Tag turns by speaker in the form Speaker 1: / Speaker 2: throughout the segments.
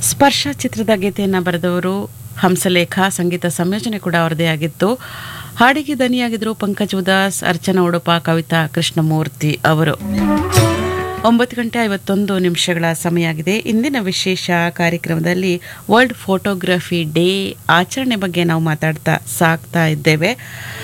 Speaker 1: ಸ್ಪರ್ಶ ಚಿತ್ರದ ಗೀತೆಯನ್ನು ಬರೆದವರು ಹಂಸಲೇಖ ಸಂಗೀತ ಸಂಯೋಜನೆ ಕೂಡ ಅವರದೇ ಆಗಿತ್ತು ಹಾಡಿಗೆ ದನಿಯಾಗಿದ್ದರು ಪಂಕಜ್ ಉದಾಸ್ ಅರ್ಚನಾ ಉಡುಪ ಕವಿತಾ ಕೃಷ್ಣಮೂರ್ತಿ ಅವರು ಒಂಬತ್ತು ಗಂಟೆ ಐವತ್ತೊಂದು ನಿಮಿಷಗಳ ಸಮಯ ಆಗಿದೆ ಇಂದಿನ ವಿಶೇಷ ಕಾರ್ಯಕ್ರಮದಲ್ಲಿ ವರ್ಲ್ಡ್ ಫೋಟೋಗ್ರಫಿ ಡೇ ಆಚರಣೆ ಬಗ್ಗೆ ನಾವು ಮಾತಾಡ್ತಾ ಸಾಕ್ತಾ ಇದ್ದೇವೆ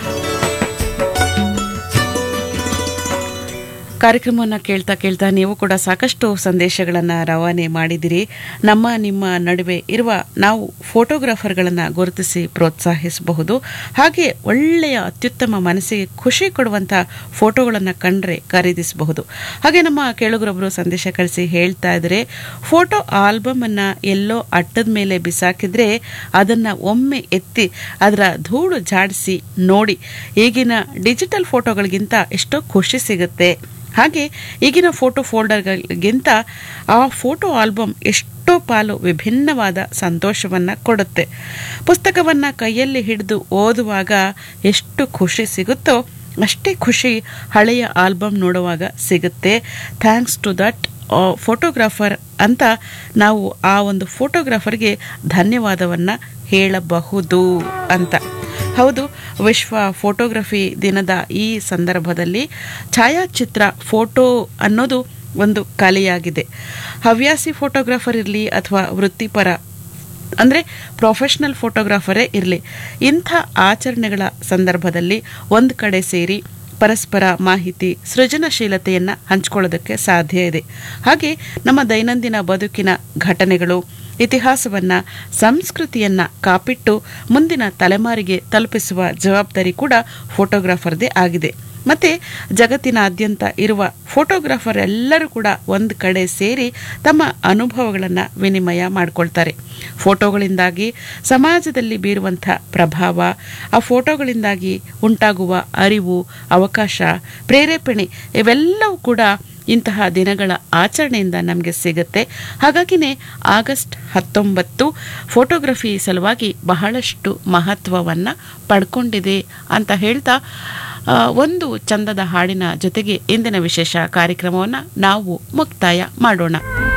Speaker 1: ಕಾರ್ಯಕ್ರಮವನ್ನು ಕೇಳ್ತಾ ಕೇಳ್ತಾ ನೀವು ಕೂಡ ಸಾಕಷ್ಟು ಸಂದೇಶಗಳನ್ನು ರವಾನೆ ಮಾಡಿದಿರಿ ನಮ್ಮ ನಿಮ್ಮ ನಡುವೆ ಇರುವ ನಾವು ಫೋಟೋಗ್ರಾಫರ್ಗಳನ್ನು ಗುರುತಿಸಿ ಪ್ರೋತ್ಸಾಹಿಸಬಹುದು ಹಾಗೆ ಒಳ್ಳೆಯ ಅತ್ಯುತ್ತಮ ಮನಸ್ಸಿಗೆ ಖುಷಿ ಕೊಡುವಂಥ ಫೋಟೋಗಳನ್ನು ಕಂಡ್ರೆ ಖರೀದಿಸಬಹುದು ಹಾಗೆ ನಮ್ಮ ಕೇಳುಗರೊಬ್ಬರು ಸಂದೇಶ ಕಳಿಸಿ ಹೇಳ್ತಾ ಇದ್ದಾರೆ ಫೋಟೋ ಆಲ್ಬಮನ್ನು ಎಲ್ಲೋ ಅಟ್ಟದ ಮೇಲೆ ಬಿಸಾಕಿದ್ರೆ ಅದನ್ನು ಒಮ್ಮೆ ಎತ್ತಿ ಅದರ ಧೂಳು ಜಾಡಿಸಿ ನೋಡಿ ಈಗಿನ ಡಿಜಿಟಲ್ ಫೋಟೋಗಳಿಗಿಂತ ಎಷ್ಟೋ ಖುಷಿ ಸಿಗುತ್ತೆ ಹಾಗೆ ಈಗಿನ ಫೋಟೋ ಫೋಲ್ಡರ್ಗಳಿಗಿಂತ ಆ ಫೋಟೋ ಆಲ್ಬಮ್ ಎಷ್ಟೋ ಪಾಲು ವಿಭಿನ್ನವಾದ ಸಂತೋಷವನ್ನು ಕೊಡುತ್ತೆ ಪುಸ್ತಕವನ್ನು ಕೈಯಲ್ಲಿ ಹಿಡಿದು ಓದುವಾಗ ಎಷ್ಟು ಖುಷಿ ಸಿಗುತ್ತೋ ಅಷ್ಟೇ ಖುಷಿ ಹಳೆಯ ಆಲ್ಬಮ್ ನೋಡುವಾಗ ಸಿಗುತ್ತೆ ಥ್ಯಾಂಕ್ಸ್ ಟು ದಟ್ ಫೋಟೋಗ್ರಾಫರ್ ಅಂತ ನಾವು ಆ ಒಂದು ಫೋಟೋಗ್ರಾಫರ್ಗೆ ಧನ್ಯವಾದವನ್ನು ಹೇಳಬಹುದು ಅಂತ ಹೌದು ವಿಶ್ವ ಫೋಟೋಗ್ರಫಿ ದಿನದ ಈ ಸಂದರ್ಭದಲ್ಲಿ ಛಾಯಾಚಿತ್ರ ಫೋಟೋ ಅನ್ನೋದು ಒಂದು ಕಲೆಯಾಗಿದೆ ಹವ್ಯಾಸಿ ಫೋಟೋಗ್ರಾಫರ್ ಇರಲಿ ಅಥವಾ ವೃತ್ತಿಪರ ಅಂದರೆ ಪ್ರೊಫೆಷ್ನಲ್ ಫೋಟೋಗ್ರಾಫರೇ ಇರಲಿ ಇಂಥ ಆಚರಣೆಗಳ ಸಂದರ್ಭದಲ್ಲಿ ಒಂದು ಕಡೆ ಸೇರಿ ಪರಸ್ಪರ ಮಾಹಿತಿ ಸೃಜನಶೀಲತೆಯನ್ನು ಹಂಚ್ಕೊಳ್ಳೋದಕ್ಕೆ ಸಾಧ್ಯ ಇದೆ ಹಾಗೆ ನಮ್ಮ ದೈನಂದಿನ ಬದುಕಿನ ಘಟನೆಗಳು ಇತಿಹಾಸವನ್ನು ಸಂಸ್ಕೃತಿಯನ್ನು ಕಾಪಿಟ್ಟು ಮುಂದಿನ ತಲೆಮಾರಿಗೆ ತಲುಪಿಸುವ ಜವಾಬ್ದಾರಿ ಕೂಡ ಫೋಟೋಗ್ರಾಫರ್ದೇ ಆಗಿದೆ ಮತ್ತು ಜಗತ್ತಿನಾದ್ಯಂತ ಇರುವ ಫೋಟೋಗ್ರಾಫರ್ ಎಲ್ಲರೂ ಕೂಡ ಒಂದು ಕಡೆ ಸೇರಿ ತಮ್ಮ ಅನುಭವಗಳನ್ನು ವಿನಿಮಯ ಮಾಡಿಕೊಳ್ತಾರೆ ಫೋಟೋಗಳಿಂದಾಗಿ ಸಮಾಜದಲ್ಲಿ ಬೀರುವಂಥ ಪ್ರಭಾವ ಆ ಫೋಟೋಗಳಿಂದಾಗಿ ಉಂಟಾಗುವ ಅರಿವು ಅವಕಾಶ ಪ್ರೇರೇಪಣೆ ಇವೆಲ್ಲವೂ ಕೂಡ ಇಂತಹ ದಿನಗಳ ಆಚರಣೆಯಿಂದ ನಮಗೆ ಸಿಗುತ್ತೆ ಹಾಗಾಗಿನೇ ಆಗಸ್ಟ್ ಹತ್ತೊಂಬತ್ತು ಫೋಟೋಗ್ರಫಿ ಸಲುವಾಗಿ ಬಹಳಷ್ಟು ಮಹತ್ವವನ್ನು ಪಡ್ಕೊಂಡಿದೆ ಅಂತ ಹೇಳ್ತಾ ಒಂದು ಚಂದದ ಹಾಡಿನ ಜೊತೆಗೆ ಇಂದಿನ ವಿಶೇಷ ಕಾರ್ಯಕ್ರಮವನ್ನು ನಾವು ಮುಕ್ತಾಯ ಮಾಡೋಣ